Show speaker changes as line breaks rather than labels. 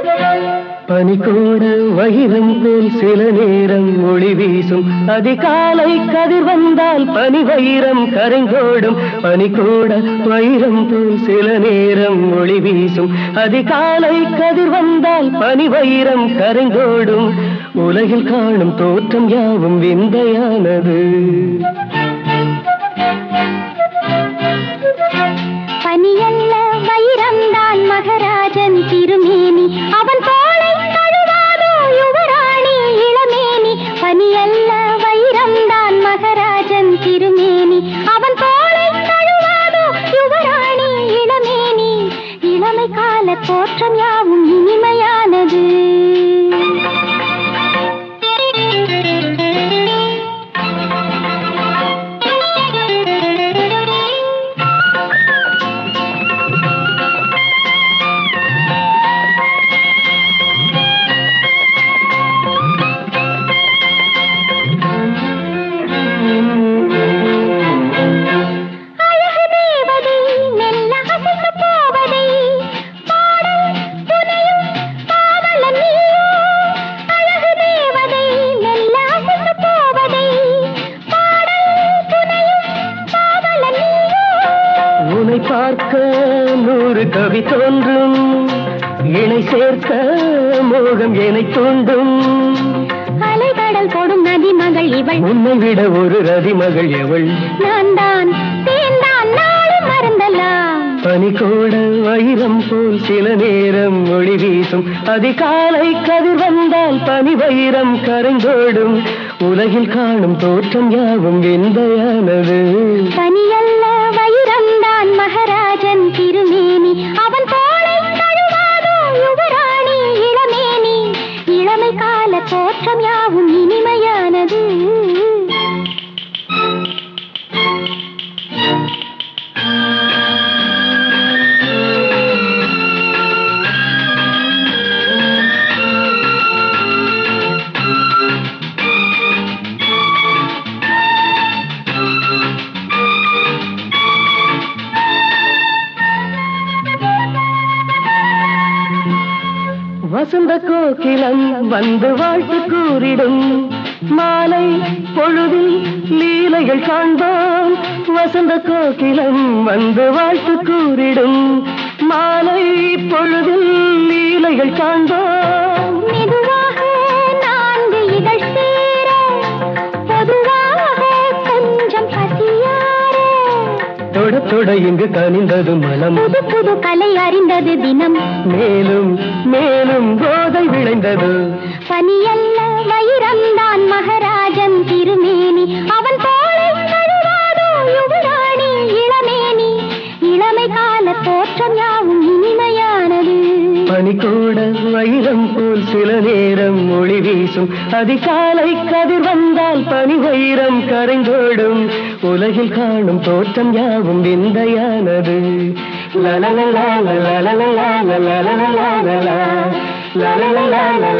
பனிக்கூட வைரம் போல் சில நேரம் ஒளி வீசும் அதிகாலை கதிர் வந்தால் பனி வைரம் கரைந்தோடும் பனிக்கூட வைரம் போல் சில நேரம் ஒளி வீசும் அதிகாலை கதிர் வந்தால் பனி வைரம் கரைந்தோடும் உலகில் காணும் தோற்றம் யாவும் விந்தையானது
பனியல்ல வைரம்தான் மகராஜன் திருமேனி அவன் தோளை தழுவாதோ யுவராணி இளமேனி பனியல்ல வைரம்தான் மகராஜன் திருமேனி அவன் தோளை தழுவாதோ யுவராணி இளமேனி இளமை கால தோற்றம் யாவும் இனிமையானது அழகு தேவதை மெல்ல அசைந்து போவதை பாடல் துணையும் பாவலன் நீயோ அழகு தேவதை மெல்ல அசைந்து போவதை பாடல் துணையும் பாவலன் நீயோ
உன்னை பார்க்க நூறு கவி தோன்றும் இணை சேர்க்க மோகம் எனை தூண்டும்
அலைகடல் போடும் நதி மகள் இவள்
உன்னை விட ஒரு ரதி மகள் எவள்
நான் தான் தேர்ந்தான் நாளும் மறந்தலாம்
பனிக்கூட வைரம் போல் சில நேரம் ஒளி வீசும் அதிகாலை கதிர் வந்தால் பனி வைரம் கரைந்தோடும் உலகில் காணும் தோற்றம் யாவும் விந்தையானது
பனியல்ல வைரம்தான் மகராஜன் திருமேனி அவன் தோளை தழுவாதோ யுவராணி இளமேனி இளமை கால தோற்றம் யாவும் இனிமையானது
வசந்த கோகிலம் வந்து வாழ்த்து கூறிடும் மாலை பொழுதில் லீலைகள் காண்போம் வசந்த கோகிலம் வந்து வாழ்த்து கூறிடும் மாலை பொழுதில் லீலைகள் காண்போம்
மெதுவாக நான்கு இதழ் சேர பொதுவாக கொஞ்சம் பசியார
தொட தொட இங்கு கனிந்தது மனம்
புது புது கலை அறிந்தது தினம்
மேலும் மேலும் போதை விளைந்தது
பனியல்ல வைரம்தான் மகராஜன் திருமேனி அவன் தோளை தழுவாதோ யுவராணி இளமேனி இளமை கால தோற்றம் யாவும் இனிமையானது
பனிக்கூட வைரம் போல் சில நேரம் ஒளி வீசும் அதிகாலை கதிர் வந்தால் பனி வைரம் கரைந்தோடும் உலகில் காணும் தோற்றம் யாவும் விந்தையானது லலலலா, லலலலா, லலலலா, லலலலா, லலலலா,